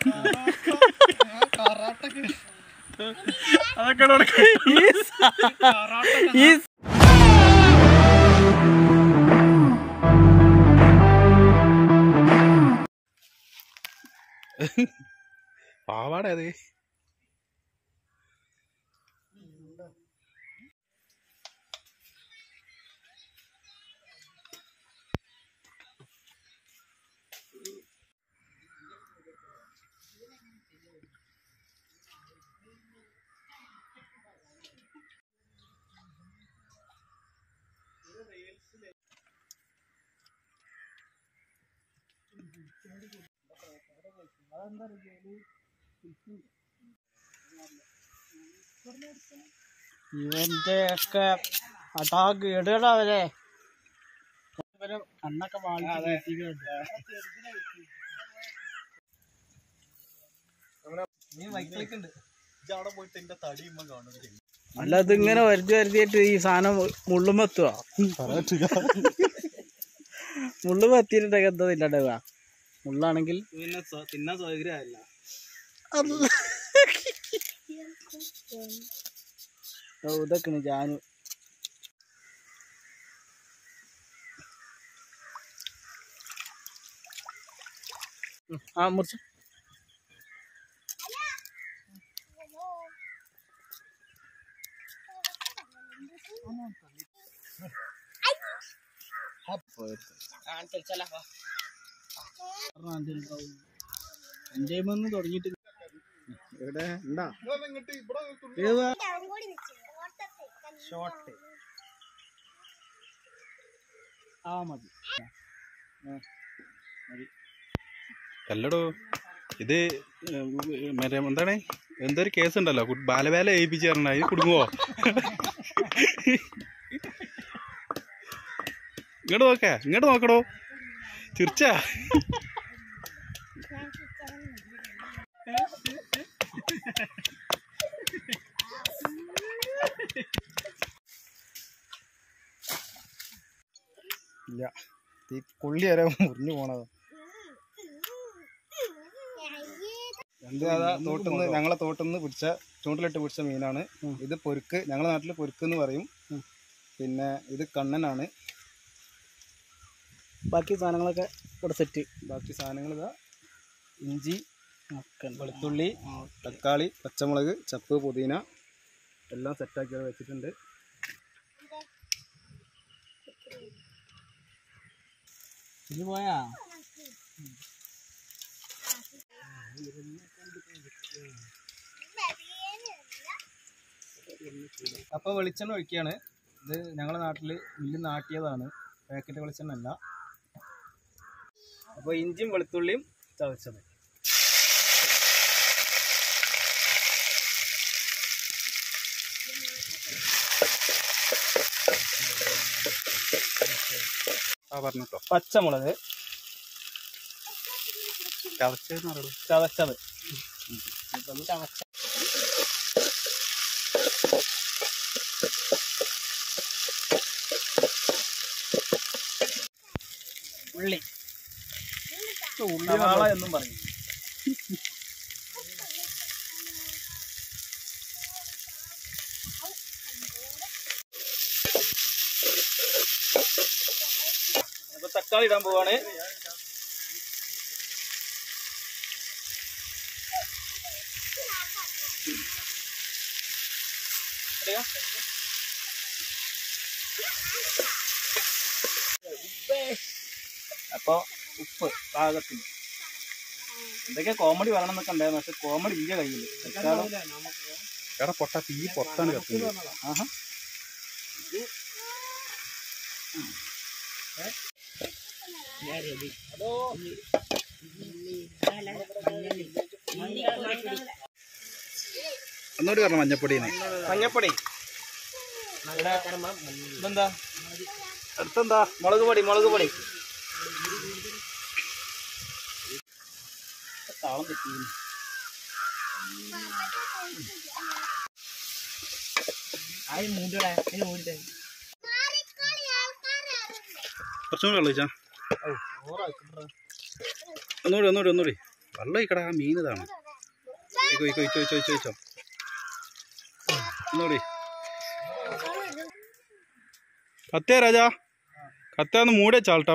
അതൊക്കെ ഈ പാവാട അത് ഇവന്റെ ഒക്കെ അതാ കേടുകളാ അവരെ ഇവരെ കണ്ണൊക്കെ വാങ്ങി അല്ല ഇതിങ്ങനെ വരുതി വരുതിയിട്ട് ഈ സാധനം മുള്ളുമെത്തുവാ മുള്ളും എത്തിയിട്ടുണ്ടെങ്കിൽ എന്താ ഇല്ലാണ്ടാവുക മുള്ളാണെങ്കിൽ തിന്നാൻ സൗകര്യമല്ല ഇതൊക്കെയാണ് ജാനു ഉം, ആ മുറിച്ചു എൻജോയ്മെന്റ് തുടങ്ങിയിട്ട് ഇവിടെ ഉണ്ടാ ഷോർട്ട് ആ മതി അല്ലടോ ഇത് ഉം, മറ്റേ എന്താണ് എന്തൊരു കേസ് ഉണ്ടല്ലോ കു- ബാലവേല ഏൽപ്പിച്ച് തരണ അതിന് കുടുങ്ങുവോ ഇങ്ങോട്ട് നോക്കേ ഇങ്ങോട്ട് നോക്കടോ ചിരിച്ച ഇല്ല ഈ കൊള്ളി വരെ മുറിഞ്ഞു പോണത് എന്ത് അതാ തോട്ടുന്ന് ഞങ്ങളെ തോട്ടുന്ന് പിടിച്ച ചൂണ്ടിലിട്ട് പിടിച്ച മീനാണ് ഇത് പൊരുക്ക് ഞങ്ങളെ നാട്ടിൽ പൊരുക്ക് എന്ന് പറയും പിന്നെ ഇത് കണ്ണനാണ് ബാക്കി സാധനങ്ങളൊക്കെ ഇവിടെ സെറ്റ് ബാക്കി സാധനങ്ങൾ ഇതാ ഇഞ്ചി വെളുത്തുള്ളി തക്കാളി പച്ചമുളക് ചപ്പ് പുതിന എല്ലാം സെറ്റാക്കി അവിടെ വെച്ചിട്ടുണ്ട് ഇത് പോയാ അപ്പോൾ വെളിച്ചെണ്ണ ഒഴിക്കുകയാണ് ഇത് ഞങ്ങളുടെ നാട്ടിൽ മില്ല് നാട്ടിയതാണ് പാക്കറ്റ് വെളിച്ചെണ്ണ അല്ല അപ്പോൾ ഇഞ്ചിയും വെളുത്തുള്ളിയും ചതച്ചത് ആ പറഞ്ഞോ പച്ചമുളക് ചതച്ചെന്ന് പറയൂ ചതച്ചത് ഉള്ളി സവാള എന്നും പറയും അപ്പൊ തക്കാളി ഇടാൻ പോവാണ് ഇടുക. അപ്പൊ ഉപ്പ് പാകത്തിന് എന്തൊക്കെ കോമഡി പറയണം എന്നൊക്കെ ഉണ്ടായിരുന്നു പക്ഷെ കോമഡി ഇല്ല കയ്യിൽ എടാ പൊട്ട തീ പുറത്താണ് കത്തുന്നത് ആഹാ ഒന്നുകൂടി പറഞ്ഞു മഞ്ഞപ്പൊടിനെ മഞ്ഞപ്പൊടി ഇതെന്താ അടുത്തെന്താ മുളക് പൊടി മുളക് പൊടി താളം തെറ്റി കുറച്ചും കൂടി കളിച്ചാ ഒന്നുകൂടി ഒന്നുകൂടി ഒന്നുകൂടി വെള്ളം ഒഴിക്കടാ മീൻ ഇതാണ് ഒഴിക്കോ ഒഴിക്കോ ഒഴിച്ചോ ഒഴിച്ചോ ഒഴിച്ചോ ഒഴിച്ചോ ഒന്നുകൂടി കത്തേ രാജാ കത്തേന്ന് മൂടെ ചാൾട്ടാ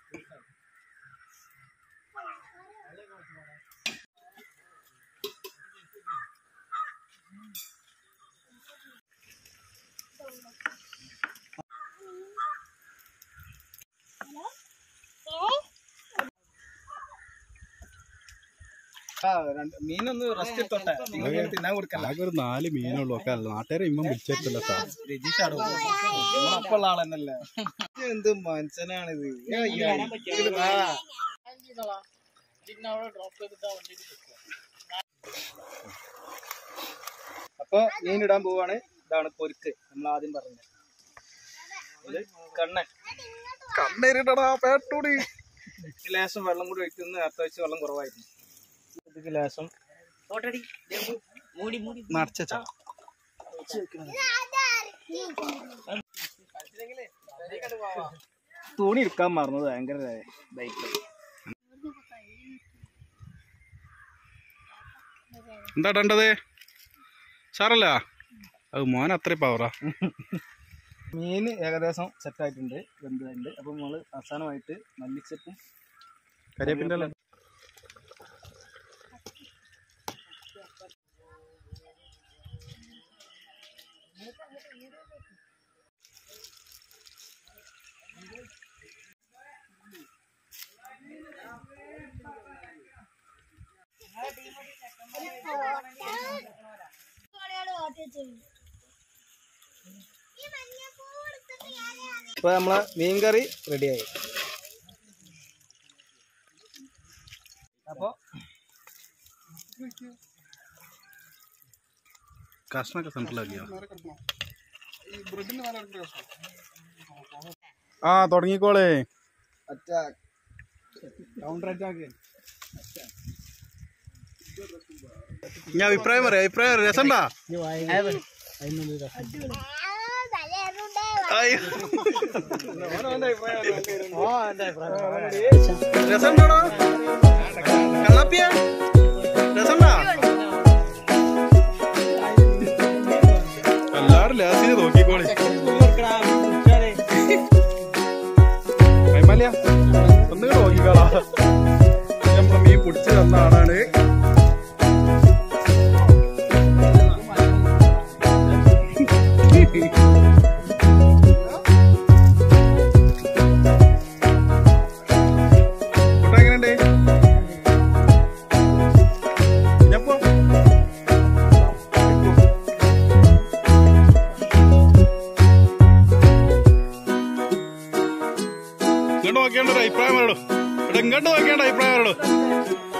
ആ, രണ്ട് മീനൊന്ന് റെസ്റ്റ് എടുത്തോട്ടെ നിങ്ങൾക്ക് തിന്നാൻ കൊടുക്കല്ല ആകെ ഒരു നാല് മീനുള്ളൂ ഒക്കെ അല്ല നാട്ടുകാരെ ഇമ്മ വിളിച്ചിട്ടില്ല കേട്ടോ രജിഷാടോ നമ്മളപ്പുള്ള ആളെന്നല്ലേ ഇത് എന്ത് മനുഷ്യനാണിത് ഏയ്, ഏയ്, ഇത് വാ. അപ്പൊ മീൻ ഇടാൻ പോവാണ് ഇതാണ് പൊരുക്ക് നമ്മൾ ആദ്യം പറഞ്ഞത് ഇത് കണ്ണൻ കണ്ണരിടടാ പേട്ടൂടി ലേശം വെള്ളം കൂടി ഒഴിക്കുന്ന നേരത്തെ വെച്ച് വെള്ളം കുറവായിരുന്നു ഇതിക്ക് ലേശം നിറച്ചാ തുണി എടുക്കാൻ മറന്നത് ഭയങ്കര ബൈക്ക് എന്താ ഇടേണ്ടത് സാറല്ല അത് മോൻ അത്രയും പവറാ മീൻ ഏകദേശം സെറ്റ് ആയിട്ടുണ്ട് വെന്തതുണ്ട് അപ്പൊ നമ്മള് അവസാനമായിട്ട് മല്ലിച്ചപ്പും കരിയപ്പിൻ്റെ അല്ലേ ഇപ്പൊ നമ്മളെ മീൻകറി റെഡിയായി അപ്പൊ കഷ്ണൊക്കെ സെൻട്രലാക്കിയോ ആ തുടങ്ങിക്കോളേ അറ്റാക്ക് കൗണ്ടർ അറ്റാക്ക് ഞാൻ അഭിപ്രായം പറയാം അഭിപ്രായം പറയാം. രസണ്ടാ അയ്യോ. രസമുണ്ടോടാ കള്ളാപ്പിയ രസണ്ടാ എല്ലാരും ലാസ്റ്റ് നോക്കിക്കോളി കൈമാലിയ ഒന്നുകൂടെ നോക്കിക്കോളാ നമ്മളെ മീൻ പിടിച്ച് തന്ന ആളാണ് കൂട്ടാൻ എങ്ങനെയുണ്ട് ഞപ്പോ ഇങ്ങോട്ട് നോക്കിയാണ്ട് ഒരു അഭിപ്രായം പറയടോ ഇവിടെ ഇങ്ങോട്ട് നോക്കിയാണ്ട് അഭിപ്രായം പറയടോ